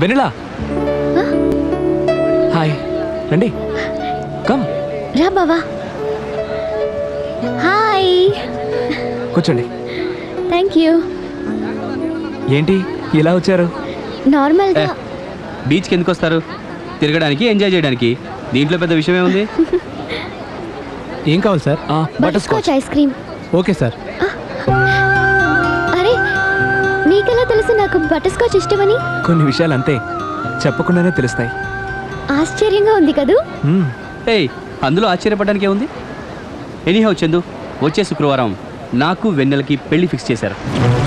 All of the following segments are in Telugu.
వెనిలా హాయ్ రండి కమ్ రా బావా హాయ్ కూర్చోండి థ్యాంక్ యూ ఏంటి ఇలా వచ్చారు నార్మల్గా బీచ్కి ఎందుకు వస్తారు తిరగడానికి ఎంజాయ్ చేయడానికి దీంట్లో పెద్ద విషయం ఏముంది ఏం కావాలి sir butterscotch ice cream okay sir అరే నీకెలా తెలుసు నాకు బటర్ స్కాచ్ ఇష్టమని కొన్ని విషయాలు అంతే చెప్పకుండానే తెలుస్తాయి ఆశ్చర్యంగా ఉంది కదూ మ్మ్. ఏయ్ అందులో ఆశ్చర్యపడడానికి ఏముంది ఎనీహౌ చందు వచ్చే శుక్రవారం నాకు వెన్నెలకి పెళ్లి ఫిక్స్ చేశారు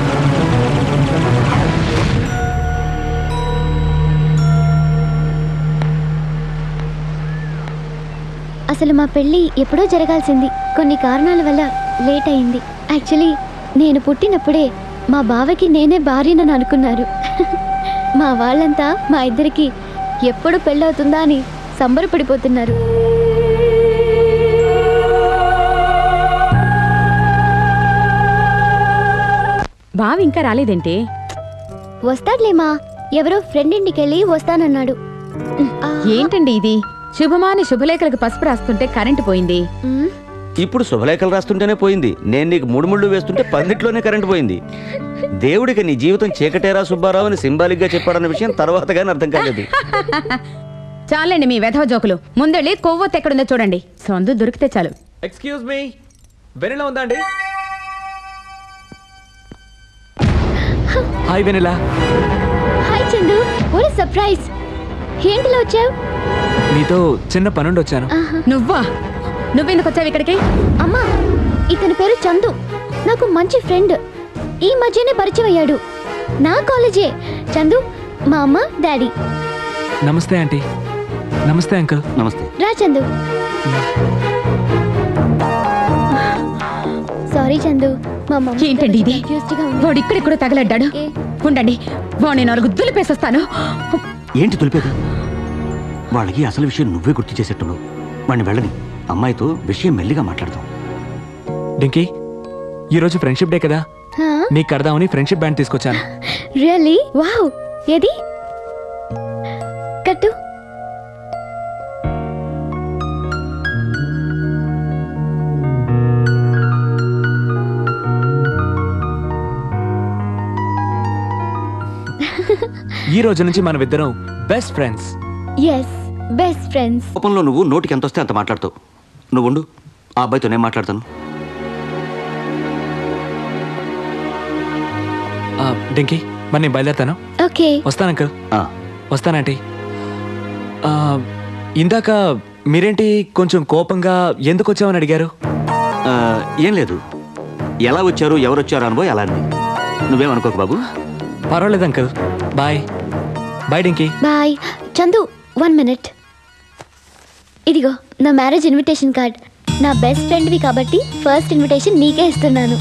అసలు మా పెళ్ళి ఎప్పుడో జరగాల్సింది కొన్ని కారణాల వల్ల లేట్ అయింది యాక్చువల్లీ నేను పుట్టినప్పుడే మా బావకి నేనే భార్యనని అనుకున్నారు మా వాళ్ళంతా మా ఇద్దరికి ఎప్పుడు పెళ్ళవుతుందా అని సంబరపడిపోతున్నారు బావ ఇంకా రాలేదేంటి వస్తాడులేమా ఎవరో ఫ్రెండ్ ఇంటికి వెళ్ళి వస్తానన్నాడు ఆ, ఏంటండి ఇది శుభమాని శుభలేఖలకు పసుపు రాస్తుంటే కరెంటు పోయింది మ్, ఇప్పుడు శుభలేఖలు రాస్తుంటేనే పోయింది నేను నీకు మూడు ముళ్ళు వేస్తుంటే పందిట్లోనే కరెంట్ పోయింది దేవుడికి నీ జీవితం చీకటేరా సుబ్బారావు అని సింబాలిక్ గా చెప్పాడన్న విషయం తర్వాత కానీ అర్థం కాలేదు చాలండి మీ వెధవ జోకులు ముందెళ్ళి కొవ్వొత్తు ఎక్కడుందో చూడండి సొందు దొరికితే చాలు ఎక్స్క్యూజ్ మీ వెనిలా ఉందా అండి hi vanilla hi Chandu oh surprise ఏంటిలో వచ్చావు నీతో చిన్న పనుండి వచ్చాను నువ్వా నువ్వెందుకు వచ్చావు ఇక్కడికి అమ్మా ఇతని పేరు చందు నాకు మంచి ఫ్రెండ్ ఈ మధ్యనే పరిచయం అయ్యాడు నా కాలేజే చందు మా అమ్మ డాడీ నమస్తే ఆంటీ నమస్తే అంకుల్ నమస్తే రా చందు సారీ చందు మా మమ్మీ ఏంటండి ఇది confused గా ఉంది. వాడు ఇక్కడిక్కడ తగలడ్డాడు ఓకే. ఉండండి వాడిని నాలుగు దులిపేసొస్తాను ఏంటి తులిపేది వాళ్ళకి అసలు విషయం నువ్వే గుర్తు చేసేట్టున్నావు వాడిని వెళ్ళని అమ్మాయితో విషయం మెల్లిగా మాట్లాడదాం డింకీ ఈరోజు ఫ్రెండ్షిప్ డే కదా హా? నీకు కడదామని ఫ్రెండ్షిప్ బ్యాండ్ తీసుకొచ్చాను రియల్లీ వావ్ ఏది కట్టు ఈ రోజు నుంచి మనం ఇద్దరం best friends yes best friends కోపంలో నువ్వు నోటికి ఎంత వస్తే అంత మాట్లాడతావు నువ్వు ఉండు ఆ అబ్బాయితో నేను మాట్లాడతాను డింకీ మరి నేను బయలుదేరుతాను ఓకే వస్తాను అంకుల్ ఆ, వస్తానంటీ ఆ, ఇందాక మీరేంటి కొంచెం కోపంగా ఎందుకు వచ్చామని అడిగారు ఆ, ఏం లేదు ఎలా వచ్చారు ఎవరు వచ్చారు అనుభవం ఎలా అంది నువ్వేమనుకోకు బాబు పర్వాలేదు అంకుల్ బాయ్ బాయ్ డింకీ బాయ్ చందు వన్ మినిట్ ఇదిగో నా మ్యారేజ్ ఇన్విటేషన్ కార్డ్ నా బెస్ట్ ఫ్రెండ్వి కాబట్టి ఫస్ట్ ఇన్విటేషన్ నీకే ఇస్తున్నాను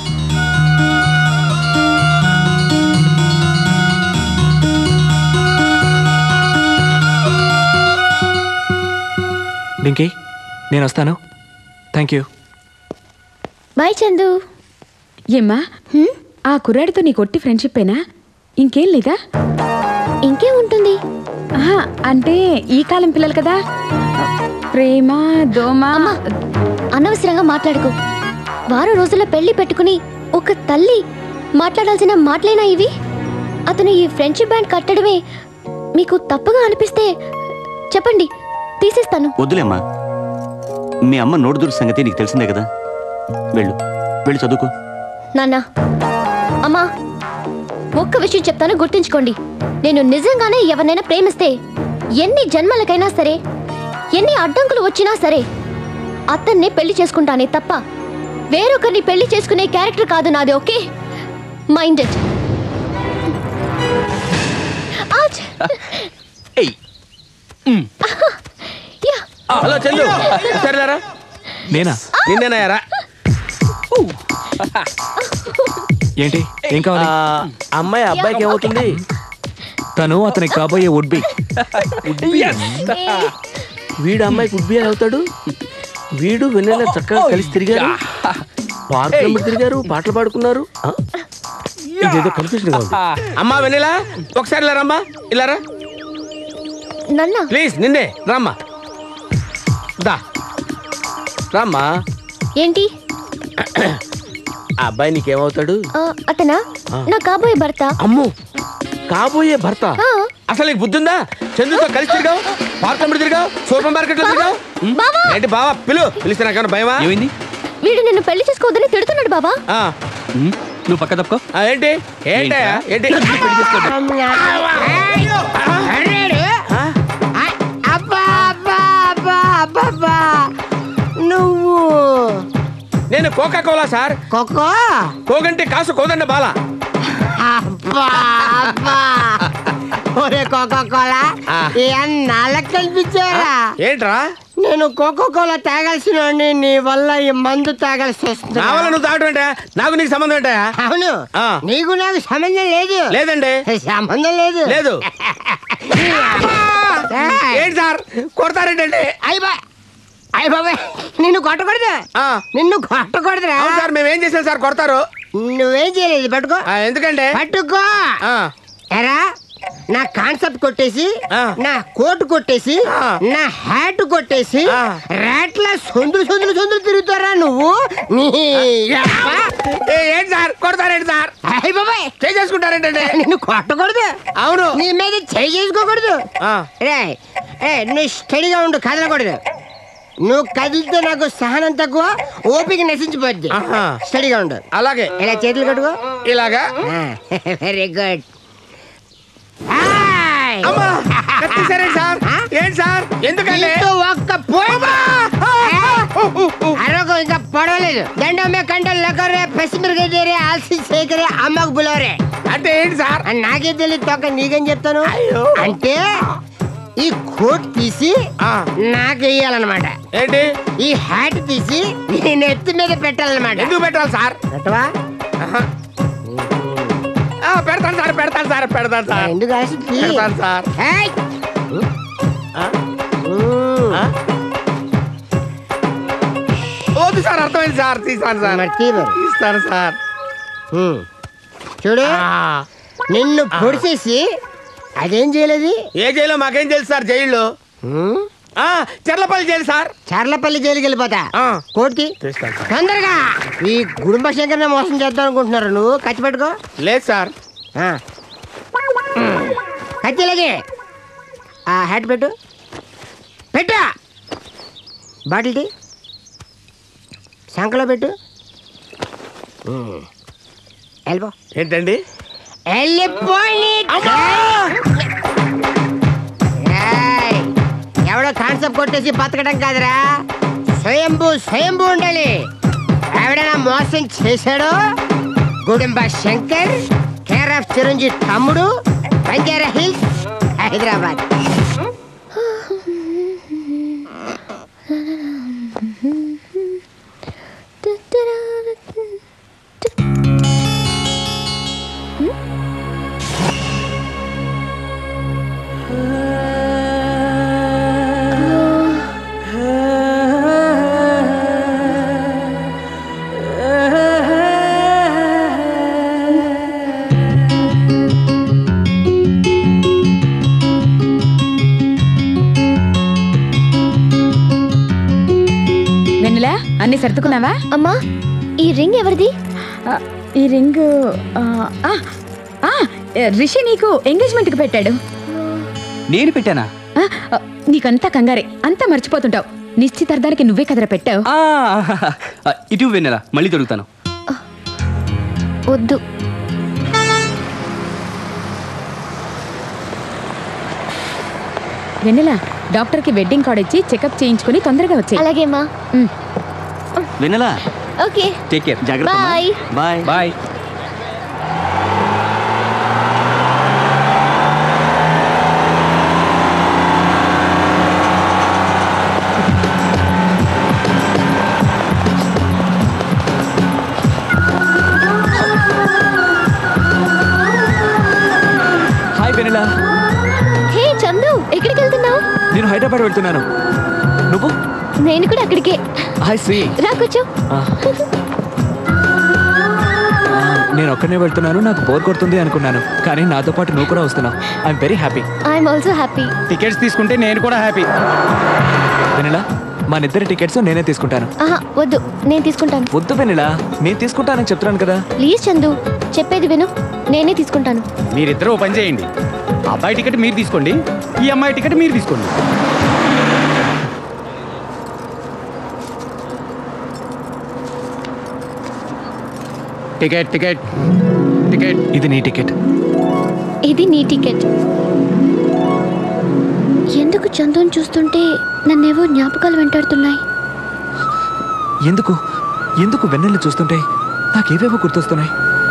డింకీ నేను వస్తాను థ్యాంక్ యూ బాయ్ చందు ఏమ్మా హ్మ్? ఆ కుర్రాడితో నీ కొట్టి ఫ్రెండ్షిప్పేనా ఇంకేం లేదా ఇంకేం ఉంటుంది ఆహా, అంటే ఈ కాలం పిల్లలు కదా ప్రేమ దోమ అమ్మా అనవసరంగా మాట్లాడుకో వారం రోజుల పెళ్లి పెట్టుకుని ఒక తల్లి మాట్లాడాల్సిన మాటలేనా ఇవి అతను ఈ ఫ్రెండ్షిప్ బ్యాండ్ కట్టడమే మీకు తప్పుగా అనిపిస్తే చెప్పండి తీసేస్తాను వద్దులేమ్మా మీ అమ్మ నోటు దూరు సంగతి నీకు తెలిసిందే కదా వెళ్ళు వెళ్ళి చదువుకో నాన్న అమ్మా ఒక్క విషయం చెప్తాను గుర్తుంచుకోండి నేను నిజంగానే ఎవరినైనా ప్రేమిస్తే ఎన్ని జన్మలకైనా సరే ఎన్ని అడ్డంకులు వచ్చినా సరే అతన్నే పెళ్లి చేసుకుంటానే తప్ప వేరొకరిని పెళ్లి చేసుకునే క్యారెక్టర్ కాదు నాది ఓకే మైండెడ్ హలో చందు సరేలేరా నేనా నిన్నేనాయరా ఏంటి ఏం కావాలి అమ్మాయి అబ్బాయికి ఏమవుతుంది తను అతనికి కాబోయే వుడ్ బి వీడు అమ్మాయికి ఉడ్బి అవుతాడు వీడు వెన్నెల చక్కగా కలిసి తిరిగారు పార్క్ తిరిగారు పాటలు పాడుకున్నారు ఆ? ఇదేదో కన్ఫ్యూజన్ గా ఉంది అమ్మా వెన్నెలా ఒకసారి ఇలా రమ్మా ఇలా రా నన్న ప్లీజ్ నిన్నే రామ్మా దా రామ్మా ఏంటి ఆ అబ్బాయి నీకేమవుతాడు ఆ, అతనా నా కాబోయే భర్త అమ్ము కాబోయే భర్త ఆ, అసలు నీకు బుద్ధి ఉందా చంద్రుతో కలిసి తిరిగావు పార్క్ అమ్మడి తిరిగావు సూపర్ మార్కెట్ లో తిరిగావు బావా ఏంటి బావా పిలు పిలిస్తే నాకేమన్నా భయమా ఏమైంది వీడు నిన్ను పెళ్లి చేసుకోవద్దని తిడుతున్నాడు బావా ఆ, ఉమ్, నువ్వు పక్క తప్పుకో ఆ, ఏంటి ఏంటయ్యా ఏంటి అబ్బా అబ్బా అబ్బా అబ్బా అబ్బా నువ్వు నేను కోకా కోలా సార్ కొక్కో కోగంటే కాసు కోదండ బాల అబ్బా అబ్బా ఒరే కోకో కోలా ఆ. నాళ్ళకి కనిపించారా ఏంట్రా నేను కోకో కోలా తాగాల్సిన వాడిని, నీ వల్ల ఈ మందు తాగాల్సి వస్తుంది నా వల్ల నువ్వు తాగటం ఏంటా నాకు నీకు సంబంధం ఏంటా అవును ఆ. నీకు నాకు సంబంధం లేదు లేదండి సంబంధం లేదు లేదు ఏయ్. ఏంటి సార్ కొడతారేంటండి అయ్య బా అయ్య బాబాయ్ నిన్ను కొట్టకూడదు ఆ, నిన్ను కొట్టకూడదురా అవును సార్ మేము ఏం చేసాం సార్ కొడతారు నువ్వేం చేయలేదు పట్టుకో ఆ, ఎందుకంటే పట్టుకో ఆ, ఎరా నా కాన్సెప్ట్ కొట్టేసి ఆ. నా కోట్ కొట్టేసి ఆ. నా హ్యాట్ కొట్టేసి ఆ. రేట్ల సొందులు సొందులు సొందులు తిరుగుతారా నువ్వు నీ యబ్బ. ఏ, ఏంటి సార్ కొడతారేంటి సార్ అయ్ బాబాయ్ చేసేసుకుంటారేంటండి నిన్ను కొట్టకూడదు అవును నీ మీద చేయి చేసుకోకూడదు ఆ, రే ఏ నువ్వు స్టడీగా ఉండు కదలకూడదు నువ్వు కదిలితే నాకు సహనం తక్కువ ఓపిక నశించిపోద్ది ఆహా. స్టడీగా ఉండు అలాగే ఇలా చేతులు కట్టుకో ఇలాగా వెరీ గుడ్ అమ్మా కత్తేసారేంటి సార్ ఏంటి సార్ ఎందుకండి ఒక్క అరవకు ఇంకా పడవలేదు దండమే కండలు లెక్కరే పసిమిరగేరే ఆల్సి సేకరే అమ్మకు బులవరే అంటే ఏంటి సార్ అని నాకే తెలియదు తొక్క నీకేం చెప్తాను అయ్యో. అంటే ఈ కోట్ తీసి ఆ. నాకు వేయాలన్నమాట ఏంటి ఈ హ్యాట్ తీసి నీ నెత్తి మీద పెట్టాలన్నమాట ఎందుకు పెట్టాలి సార్ పెట్టవా ఆ, పెడతాను సార్ పెడతాను సార్ పెడతాను సార్ ఎందుకు ఆసక్తి పెడతాను సార్ ఏయ్! ఆ? ఉమ్. ఆ? వద్దు సార్ అర్థమైంది సార్ తీస్తాను సార్ మరి తీ మరి. తీస్తాను సార్ ఉమ్. చూడు ఆ, నిన్ను పొడిచేసి అదేం చేయలేదు ఏ జైల్లో మాకేం తెలుసు సార్ జైల్లో ఉమ్. ఆ, చెర్లపల్లి జైలు సార్ చర్లపల్లి జైలుకి వెళ్ళిపోతా ఆ. కోటి తీస్తాను సార్ తొందరగా ఈ కుటుంబ శంకర్ని మోసం చేద్దాం అనుకుంటున్నారు నువ్వు కత్తి పెట్టుకో లేదు సార్ ఆ. కత్తి ఇలాగే ఆ హ్యాట్ పెట్టు పెట్టు బాటిల్ టీ సంకలో పెట్టు ఉమ్. వెళ్ళిపో ఏంటండి వెళ్ళిపోయి ఏయ్, ఎవడో కాన్సెప్ట్ కొట్టేసి బతకడం కాదురా స్వయంభూ స్వయంభూ ఉండాలి ఎవడైనా మోసం చేశాడో గుడుంబ శంకర్ కేర్ ఆఫ్ చిరంజీవి తమ్ముడు బంజారా హిల్స్ హైదరాబాద్ వెన్నెలా అన్ని సర్దుకున్నావా అమ్మా ఈ రింగ్ ఎవరిది ఆ, ఈ రింగ్ ఆ, ఆ, ఆ, రిషి నీకు ఎంగేజ్మెంట్ కి పెట్టాడు నేను పెట్టానా ఆ, ఆ, నీకంతా కంగారే అంతా మర్చిపోతుంటావు నిశ్చితార్థానికి నువ్వే కదరా పెట్టావు ఆ, ఆ, ఇటు వెన్నెలా మళ్ళీ దొరుకుతాను వద్దు వెన్నెలా డాక్టర్ కి వెడ్డింగ్ కార్డ్ ఇచ్చి చెకప్ చేయించుకుని తొందరగా వచ్చాయి అలాగే అమ్మా వెన్నెలా ఓకే టేక్ కేర్ జాగ్రత్త bye bye bye hi vanilla hey Chandu ఎక్కడికి వెళ్తున్నావు నేను హైదరాబాద్ వెళ్తున్నాను నువ్వు నేను కూడా అక్కడికే హాయ్ శ్రీ రా కూర్చో ఆ, నేను ఒక్కనే వెళ్తున్నాను నాకు బోర్ కొడుతుంది అనుకున్నాను కానీ నాతో పాటు నువ్వు కూడా వస్తున్నావు I'm very happy I'm also happy tickets తీసుకుంటే నేను కూడా హ్యాపీ వెనిలా మన ఇద్దరి టికెట్స్ నేనే తీసుకుంటాను ఆహా వద్దు నేను తీసుకుంటాను వద్దు వెనిలా నేను తీసుకుంటానని చెప్తున్నాను కదా ప్లీజ్ చందు చెప్పేది విను నేనే తీసుకుంటాను మీరిద్దరూ ఓ పని చేయండి ఆ అబ్బాయి టికెట్ మీరు తీసుకోండి ఈ అమ్మాయి టికెట్ మీరు తీసుకోండి టికెట్ టికెట్ టికెట్ ఇది నీ టికెట్ ఇది నీ టికెట్ ఎందుకు చందుని చూస్తుంటే నన్నేవో జ్ఞాపకాలు వెంటాడుతున్నాయి ఎందుకు ఎందుకు వెన్నెల్ని చూస్తుంటే నాకేవేవో గుర్తొస్తున్నాయి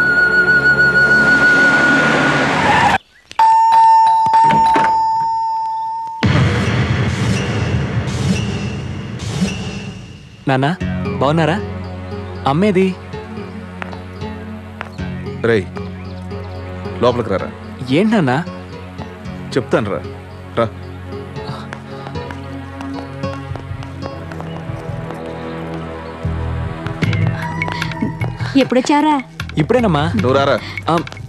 నాన్న బాగున్నారా అమ్మేది రేయ్ లోపలికి రారా ఏంటి నాన్న చెప్తాను రా రా ఎప్పుడొచ్చారా ఇప్పుడేనమ్మా నువ్వు రారా ఆ,